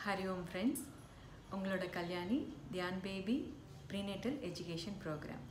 Hari Om friends உங்களோட Kalyani Dhyan baby prenatal education programme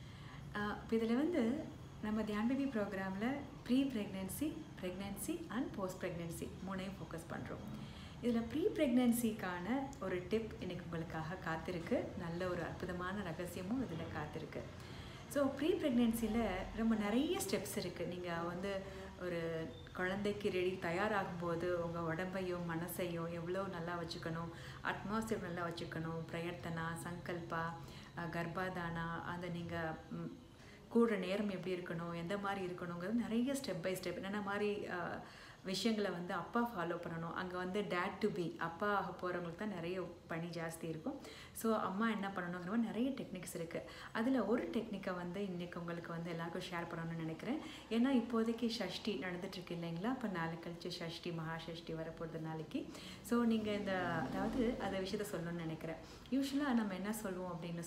இப்போ இதில் வந்து நம்ம தியான் பேபி ப்ரோக்ராமில் pre pregnancy pregnancy and post pregnancy மூணையும் ஃபோக்கஸ் பண்ணுறோம் இதில் ப்ரீ ப்ரெக்னென்சிக்கான ஒரு டிப் இன்னைக்கு உங்களுக்காக காத்திருக்கு நல்ல ஒரு அற்புதமான ரகசியமும் இதில் காத்திருக்கு ஸோ ப்ரீ ப்ரெக்னென்சியில் ரொம்ப நிறைய ஸ்டெப்ஸ் இருக்குது நீங்கள் வந்து ஒரு குழந்தைக்கு ரெடி தயாராகும்போது உங்கள் உடம்பையும் மனசையும் எவ்வளோ நல்லா வச்சுக்கணும் அட்மாஸ்பியர் நல்லா வச்சுக்கணும் பிரயத்தனா சங்கல்பா அஹ், கர்ப்பாதானா அந்த நீங்கள் கூடுற நேரம் எப்படி இருக்கணும் எந்த மாதிரி இருக்கணுங்கிறது நிறைய ஸ்டெப் பை ஸ்டெப் என்னென்ன மாதிரி அஹ், விஷயங்களை வந்து அப்பா ஃபாலோ பண்ணணும் அங்கே வந்து டேட் டு பி அப்பா ஆக போகிறவங்களுக்கு தான் நிறைய பணி ஜாஸ்தி இருக்கும் ஸோ அம்மா என்ன பண்ணணுங்கிற மாதிரி நிறைய டெக்னிக்ஸ் இருக்குது அதில் ஒரு டெக்னிக்கை வந்து இன்றைக்கி உங்களுக்கு வந்து எல்லாருக்கும் ஷேர் பண்ணணும்னு நினைக்கிறேன் ஏன்னா இப்போதைக்கு ஷஷ்டி நடந்துட்டுருக்கு இல்லைங்களா இப்போ நாளை கழிச்சு ஷஷ்டி மகா ஷஷ்டி வரப்போகிறது நாளைக்கு ஸோ நீங்கள் இந்த அதாவது அதை விஷயத்த சொல்லணும்னு நினைக்கிறேன் யூஸ்வலாக நம்ம என்ன சொல்லுவோம் அப்படின்னு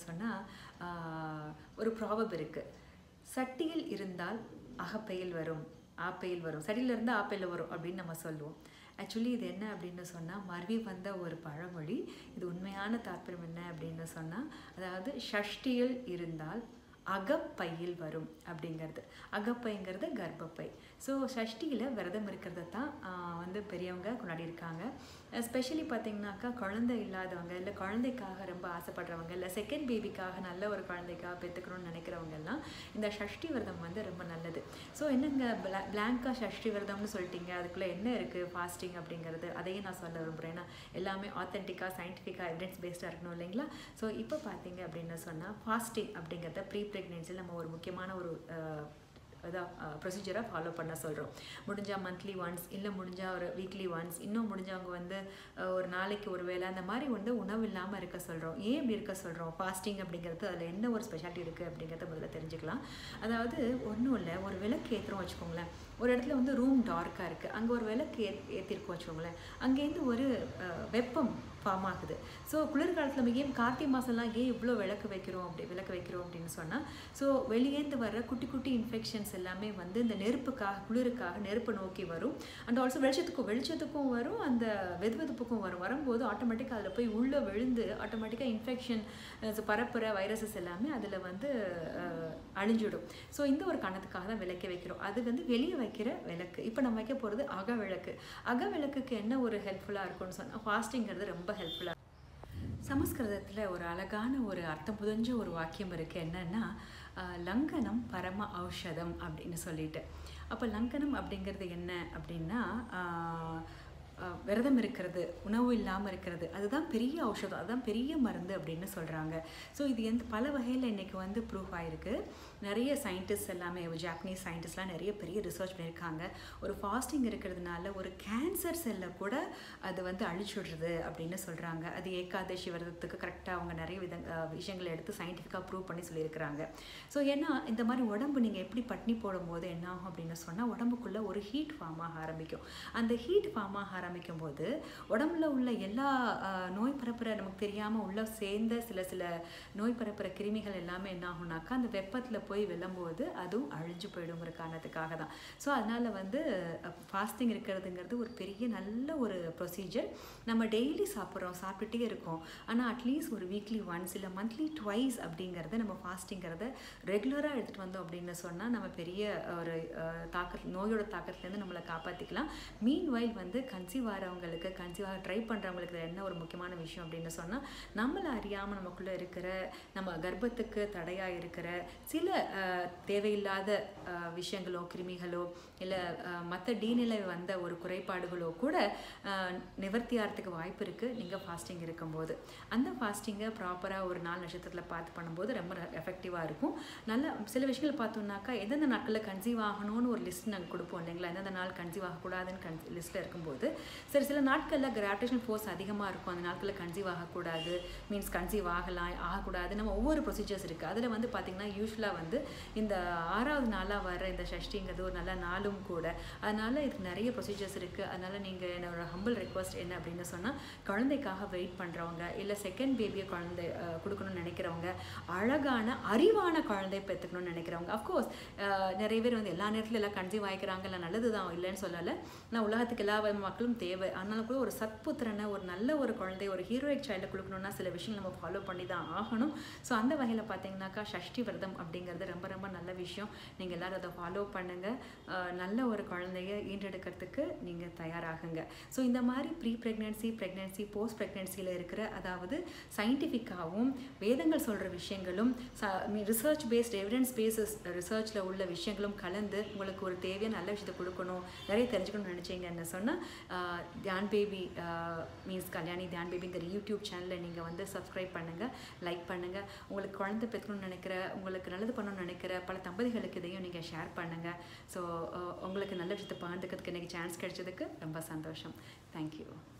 சொன்னால் ஒரு ப்ராபப் இருக்குது சட்டியில் இருந்தால் அகப்பையில் வரும் ஆப்பையில் வரும் சட்டியில் இருந்தால் ஆப்பையில் வரும் அப்படின்னு நம்ம சொல்லுவோம் ஆக்சுவலி இது என்ன அப்படின்னு சொன்னால் மருவி வந்த ஒரு பழமொழி இது உண்மையான தாற்பயம் என்ன அப்படின்னு சொன்னால் அதாவது ஷஷ்டியில் இருந்தால் அகப்பையில் வரும் அப்படிங்கிறது அகப்பைங்கிறது கர்ப்பப்பை ஸோ ஷஷ்டியில் விரதம் இருக்கிறத தான் ஆஹ், வந்து பெரியவங்க கொண்டாடி இருக்காங்க ஸ்பெஷலி பார்த்தீங்கன்னாக்கா குழந்தை இல்லாதவங்க இல்லை குழந்தைக்காக ரொம்ப ஆசைப்படுறவங்க இல்லை செகண்ட் பேபிக்காக நல்ல ஒரு குழந்தைக்காக பெற்றுக்கணும்னு நினைக்கிறவங்க எல்லாம் இந்த ஷஷ்டி விரதம் வந்து ரொம்ப நல்லது ஸோ என்னங்க பிளா பிளாங்கா ஷஷ்டி விரதம்னு சொல்லிட்டீங்க அதுக்குள்ளே என்ன இருக்குது ஃபாஸ்டிங் அப்படிங்கிறது அதையும் நான் சொல்ல விரும்புகிறேன் ஏன்னா எல்லாமே ஆத்தென்டிக்காக சயின்டிஃபிக்காக எவிடன்ஸ் பேஸ்டாக இருக்கணும் இல்லைங்களா ஸோ இப்போ பார்த்தீங்க அப்படின்னு சொன்னால் ஃபாஸ்டிங் அப்படிங்கிறத ப்ரீ ப்ரெக்னென்சியில் நம்ம ஒரு முக்கியமான ஒரு அஹ், அதான் ப்ரொசீஜராக ஃபாலோ பண்ண சொல்கிறோம் முடிஞ்சால் மந்த்லி ஒன்ஸ் இல்லை முடிஞ்சால் ஒரு வீக்லி ஒன்ஸ் இன்னும் முடிஞ்சவங்க வந்து அஹ், ஒரு நாளைக்கு ஒரு வேளை அந்த மாதிரி வந்து உணவு இல்லாமல் இருக்க சொல்கிறோம் ஏன் இப்படி இருக்க சொல்கிறோம் ஃபாஸ்டிங் அப்படிங்கிறது அதில் என்ன ஒரு ஸ்பெஷாலிட்டி இருக்குது அப்படிங்கிறத முதல்ல தெரிஞ்சுக்கலாம் அதாவது ஒன்றும் இல்லை ஒரு விளக்கு ஏற்றுறோம் வச்சுக்கோங்களேன் ஒரு இடத்துல வந்து ரூம் டார்க்காக இருக்குது அங்கே ஒரு விளக்கு ஏ ஏற்றிருக்கோம் வச்சுக்கோங்களேன் அங்கேருந்து ஒரு அஹ், வெப்பம் ஃபார்ம் ஆகுது ஸோ குளிர்காலத்தில் நம்ம ஏன் கார்த்திகை மாதம்லாம் ஏன் இவ்வளோ விளக்கு வைக்கிறோம் அப்படி விளக்கு வைக்கிறோம் அப்படின்னு சொன்னால் ஸோ வெளியேந்து வர்ற குட்டி குட்டி இன்ஃபெக்ஷன்ஸ் எல்லாமே வந்து இந்த நெருப்புக்காக குளிருக்காக நெருப்பை நோக்கி வரும் அண்ட் ஆல்சோ வெளிச்சத்துக்கும் வெளிச்சத்துக்கும் வரும் அந்த வெதுவெதுப்புக்கும் வரும் வரும்போது ஆட்டோமேட்டிக்காக அதில் போய் உள்ளே விழுந்து ஆட்டோமேட்டிக்காக இன்ஃபெக்ஷன் பரப்புற வைரஸஸ் எல்லாமே அதில் வந்து அஹ், அழிஞ்சிடும் ஸோ இந்த ஒரு காரணத்துக்காக தான் விளக்க வைக்கிறோம் அது வந்து வெளியே வைக்கிற விளக்கு இப்போ நம்ம வைக்க போகிறது அக விளக்கு அக விளக்குக்கு என்ன ஒரு ஹெல்ப்ஃபுல்லாக இருக்கும்னு சொன்னால் ஃபாஸ்டிங்கிறது ரொம்ப ஹெல்ப்ஃபுல்லாக சமஸ்கிருதத்தில் ஒரு அழகான ஒரு அர்த்தம் புதஞ்ச ஒரு வாக்கியம் இருக்குது என்னன்னா ஆஹ், லங்கனம் பரம ஔஷதம் அப்படின்னு சொல்லிட்டு அப்போ லங்கனம் அப்படிங்கிறது என்ன அப்படின்னா ஆஹ், ஆஹ், விரதம் இருக்கிறது உணவு இல்லாமல் இருக்கிறது அதுதான் பெரிய ஔஷதம் அதுதான் பெரிய மருந்து அப்படின்னு சொல்கிறாங்க ஸோ இது எந்த பல வகையில் இன்றைக்கி வந்து ப்ரூஃப் ஆகிருக்கு நிறைய சயின்டிஸ்ட் எல்லாமே ஜாப்பனீஸ் சயின்டிஸ்ட்லாம் நிறைய பெரிய ரிசர்ச் பண்ணியிருக்காங்க ஒரு ஃபாஸ்டிங் இருக்கிறதுனால ஒரு கேன்சர் செல்லை கூட அது வந்து அழிச்சுடுறது அப்படின்னு சொல்கிறாங்க அது ஏகாதசி விரதத்துக்கு கரெக்டாக அவங்க நிறைய வித அஹ், விஷயங்களை எடுத்து சயின்டிஃபிக்காக ப்ரூவ் பண்ணி சொல்லியிருக்கிறாங்க ஸோ ஏன்னா இந்த மாதிரி உடம்பு நீங்கள் எப்படி பட்னி போடும்போது என்ன ஆகும் அப்படின்னு சொன்னால் உடம்புக்குள்ளே ஒரு ஹீட் ஃபார்ம் ஆக ஆரம்பிக்கும் அந்த ஹீட் ஃபார்ம் ஆக ஆரம்பிக்கும் போது உடம்புல உள்ள எல்லா அஹ், நோய் பரப்புற நமக்கு தெரியாமல் உள்ள சேர்ந்த சில சில நோய் பரப்புற கிருமிகள் எல்லாமே என்ன ஆகும்னாக்கா அந்த வெப்பத்தில் போய் வெல்லும்போது அதுவும் அழிஞ்சு போயிடுங்கிற காரணத்துக்காக தான் ஸோ அதனால் வந்து ஃபாஸ்டிங் இருக்கிறதுங்கிறது ஒரு பெரிய நல்ல ஒரு ப்ரொசீஜர் நம்ம டெய்லி சாப்பிட்றோம் சாப்பிட்டுட்டே இருக்கோம் ஆனால் அட்லீஸ்ட் ஒரு வீக்லி ஒன்ஸ் இல்லை மந்த்லி ட்வைஸ் அப்படிங்கிறத நம்ம ஃபாஸ்டிங்கிறத ரெகுலராக எடுத்துகிட்டு வந்தோம் அப்படின்னு சொன்னால் நம்ம பெரிய ஒரு அஹ், தாக்கத் நோயோட தாக்கத்துலேருந்து நம்மளை காப்பாற்றிக்கலாம் மீன் வயல் வந்து கன்சீவ் ஆகிறவங்களுக்கு கன்சீவ் ஆக ட்ரை பண்ணுறவங்களுக்கு என்ன ஒரு முக்கியமான விஷயம் அப்படின்னு சொன்னால் நம்மளை அறியாமல் நமக்குள்ளே இருக்கிற நம்ம கர்ப்பத்துக்கு தடையாக இருக்கிற சில அஹ், தேவையில்லாத அஹ், விஷயங்களோ கிருமிகளோ இல்லை மற்ற டீநிலை வந்த ஒரு குறைபாடுகளோ கூட அஹ், நிவர்த்தி ஆகிறதுக்கு வாய்ப்பு இருக்குது நீங்கள் ஃபாஸ்டிங் இருக்கும்போது அந்த ஃபாஸ்டிங்கை ப்ராப்பராக ஒரு நாலு நட்சத்திரத்தில் பார்த்து பண்ணும்போது ரொம்ப எஃபெக்டிவாக இருக்கும் நல்ல சில விஷயங்கள் பார்த்தோம்னாக்கா எந்தெந்த நாட்களில் கன்சீவ் ஆகணும்னு ஒரு லிஸ்ட் நாங்கள் கொடுப்போம் இல்லைங்களா எந்தெந்த நாள் கன்சீவ் ஆகக்கூடாதுன்னு கன் லிஸ்ட்டில் இருக்கும்போது சரி சில நாட்களில் கிராவிடேஷன் ஃபோர்ஸ் அதிகமாக இருக்கும் அந்த நாட்களில் கன்சீவ் ஆகக்கூடாது மீன்ஸ் கன்சீவ் ஆகலாம் ஆகக்கூடாது நம்ம ஒவ்வொரு ப்ரொசீஜர்ஸ் இருக்குது அதில் வந்து பார்த்திங்கன்னா யூஸ்வலாக வந்து இந்த ஆறாவது நாளாக வர இந்த ஷஷ்டிங்கிறது ஒரு நல்ல நாளும் கூட அதனால் இதுக்கு நிறைய ப்ரொசீஜர்ஸ் இருக்குது அதனால் நீங்கள் என்னோட ஹம்பிள் ரெக்வஸ்ட் என்ன அப்படின்னு சொன்னால் குழந்தைக்காக வெயிட் பண்ணுறவங்க இல்லை செகண்ட் பேபியை குழந்தை அஹ், கொடுக்கணும்னு நினைக்கிறவங்க அழகான அறிவான குழந்தை பெற்றுக்கணும்னு நினைக்கிறவங்க அஃப்கோர்ஸ் நிறைய பேர் வந்து எல்லா நேரத்தில் எல்லாம் கன்சீவ் ஆகிக்கிறாங்க இல்லை நல்லது தான் இல்லைன்னு சொல்லலை நான் உலகத்துக்கு எல்லா மக்களும் தேவை ஆனாலும் கூட ஒரு சத்புத்திரனை ஒரு நல்ல ஒரு குழந்தை ஒரு ஹீரோயிக் சைல்டை கொடுக்கணும்னா சில விஷயங்கள் நம்ம ஃபாலோ பண்ணி தான் ஆகணும் ஸோ அந்த வகையில் பார்த்தீங்கன்னாக்கா சஷ்டி விரதம் அப்படிங்கிறது ரொம்ப ரொம்ப நல்ல விஷயம் நீங்கள் எல்லாரும் அதை ஃபாலோ பண்ணுங்கள் நல்ல ஒரு குழந்தைய ஈன்றெடுக்கிறதுக்கு நீங்கள் தயாராகுங்க ஸோ இந்த மாதிரி ப்ரீ ப்ரெக்னென்சி ப்ரெக்னென்சி போஸ்ட் ப்ரெக்னென்சியில் இருக்கிற அதாவது சயின்டிஃபிக்காகவும் வேதங்கள் சொல்கிற விஷயங்களும் ரிசர்ச் பேஸ்ட் எவிடன்ஸ் பேசஸ் ரிசர்ச்சில் உள்ள விஷயங்களும் கலந்து உங்களுக்கு ஒரு தேவையான நல்ல விஷயத்தை கொடுக்கணும் நிறைய தெரிஞ்சுக்கணும்னு நினச்சிங்கன்னு சொன்னால் தியான் பேபி மீன்ஸ் கல்யாணி தியான் பேபிங்கிற யூடியூப் சேனலை நீங்கள் வந்து சப்ஸ்கிரைப் பண்ணுங்கள் லைக் பண்ணுங்கள் உங்களுக்கு குழந்தை பெற்றுக்கணும்னு நினைக்கிற உங்களுக்கு நல்லது பண்ணணும்னு நினைக்கிற பல தம்பதிகளுக்கு இதையும் நீங்கள் ஷேர் பண்ணுங்கள் ஸோ உங்களுக்கு நல்ல விஷயத்தை பகிர்ந்துக்கிறதுக்கு எனக்கு சான்ஸ் கிடைச்சதுக்கு ரொம்ப சந்தோஷம் தேங்க்யூ